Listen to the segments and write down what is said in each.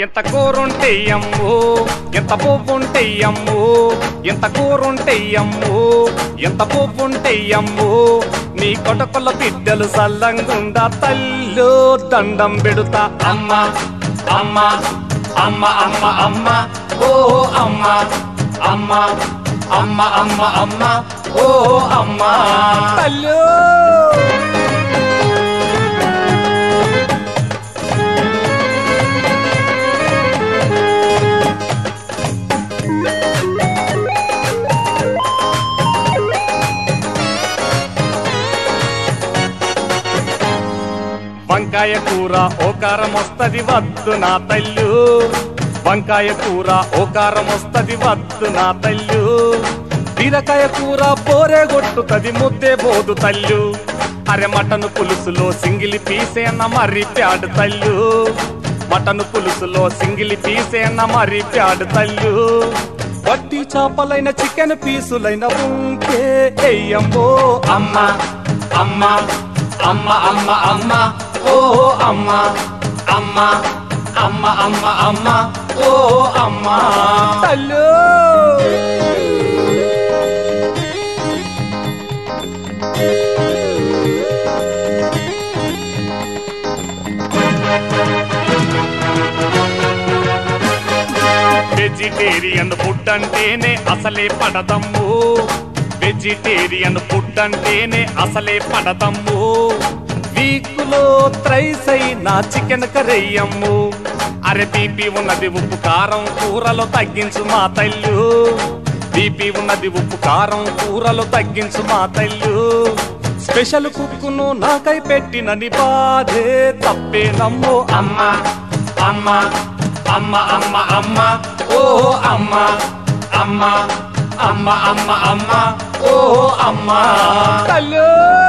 ఎంత కూరుంటే అమ్ము ఎంత పువ్వుంటే అమ్ము ఎంత కూరుంటే అమ్ము ఎంత పువ్వుంటే అమ్ము నీ కొటకొల్ల బిడ్డలు సల్లంగుండా తల్లు దండం పెడుతా అమ్మ అమ్మ అమ్మ అమ్మ అమ్మ ఓ అమ్మ అమ్మ అమ్మ అమ్మ అమ్మ ఓ అమ్మ తల్లు వంకాయ కూర ఓ కారం వస్తది వద్దు నా తల్లు వంకాయ కూర ఓ కారం వస్తది వద్దు నా తల్లు బీరకాయ కూర పోరే కొట్టుతది ముద్దే బోదు తల్లు అరే మటను పులుసులో సింగిలి పీసేన మరి ప్యాడు తల్లు మటను పులుసులో సింగిలి పీసేన మరి ప్యాడు తల్లు వడ్డీ చేపలైన చికెన్ పీసులైన ఉంటే ఎయ్యమ్మో అమ్మ అమ్మ అమ్మ అమ్మ అమ్మ ఓ అమ్మ అమ్మ అమ్మ అమ్మ అమ్మ ఓ అమ్మ తల్లు వెజిటేరియన్ ఫుడ్ అంటేనే అసలే పడదమ్ము వెజిటేరియన్ ఫుడ్ అంటేనే అసలే పడదమ్ము వీకులో త్రైస్ అయినా చికెన్ కర్రీయమ్ము అరే బీపీ ఉన్నది ఉప్పు కారం కూరలో తగ్గించు మా తల్లు బీపీ ఉన్నది ఉప్పు కారం కూరలో తగ్గించు మా తల్లు స్పెషల్ కుక్కును నాకై పెట్టిన నీ బాధే తప్పే నమ్ము అమ్మ అమ్మ అమ్మ అమ్మ అమ్మ ఓ అమ్మ అమ్మ అమ్మ అమ్మ అమ్మ ఓ అమ్మ తల్లు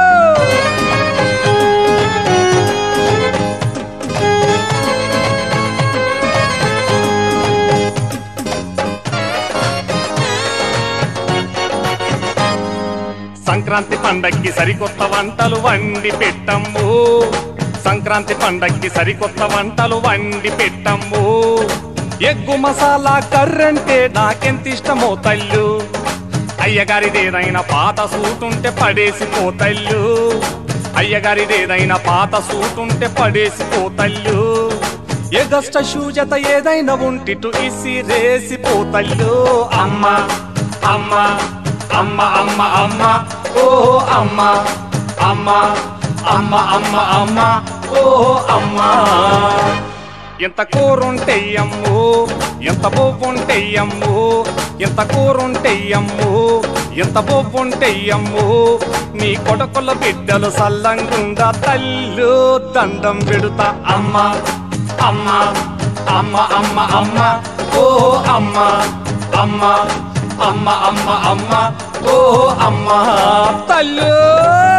సంక్రాంతి పండక్కి సరికొత్త వంటలు వండి పెట్టమ్ము సంక్రాంతి పండక్కి సరికొత్త వంటలు వండి పెట్టమ్ము ఎగ్గు మసాలా కర్రంటే నాకెంత ఇష్టమో తల్లు అయ్యగారిదేదైనా పాత సూటుంటే పడేసి పోతల్లు అయ్యగారిదేదైనా పాత సూటుంటే పడేసి పోతల్లు ఎగస్ట షూజత ఏదైనా ఉంటిటు ఇసిరేసి పోతల్లు అమ్మ అమ్మ అమ్మ అమ్మ అమ్మ ఓ అమ్మ అమ్మ అమ్మ అమ్మ అమ్మ ఓ అమ్మ ఎంత కూరుంటే అమ్ము ఎంత బొవ్వుంటే అమ్ము ఎంత కూరుంటే అమ్ము ఎంత బొవ్వుంటే అమ్ము నీ కొడకుల బిడ్డలు సల్లంగుండా తల్లు దండం పెడుతా అమ్మ అమ్మ అమ్మ అమ్మ అమ్మ ఓ అమ్మ అమ్మ అమ్మ అమ్మ అమ్మ ఓ అమ్మ తల్లు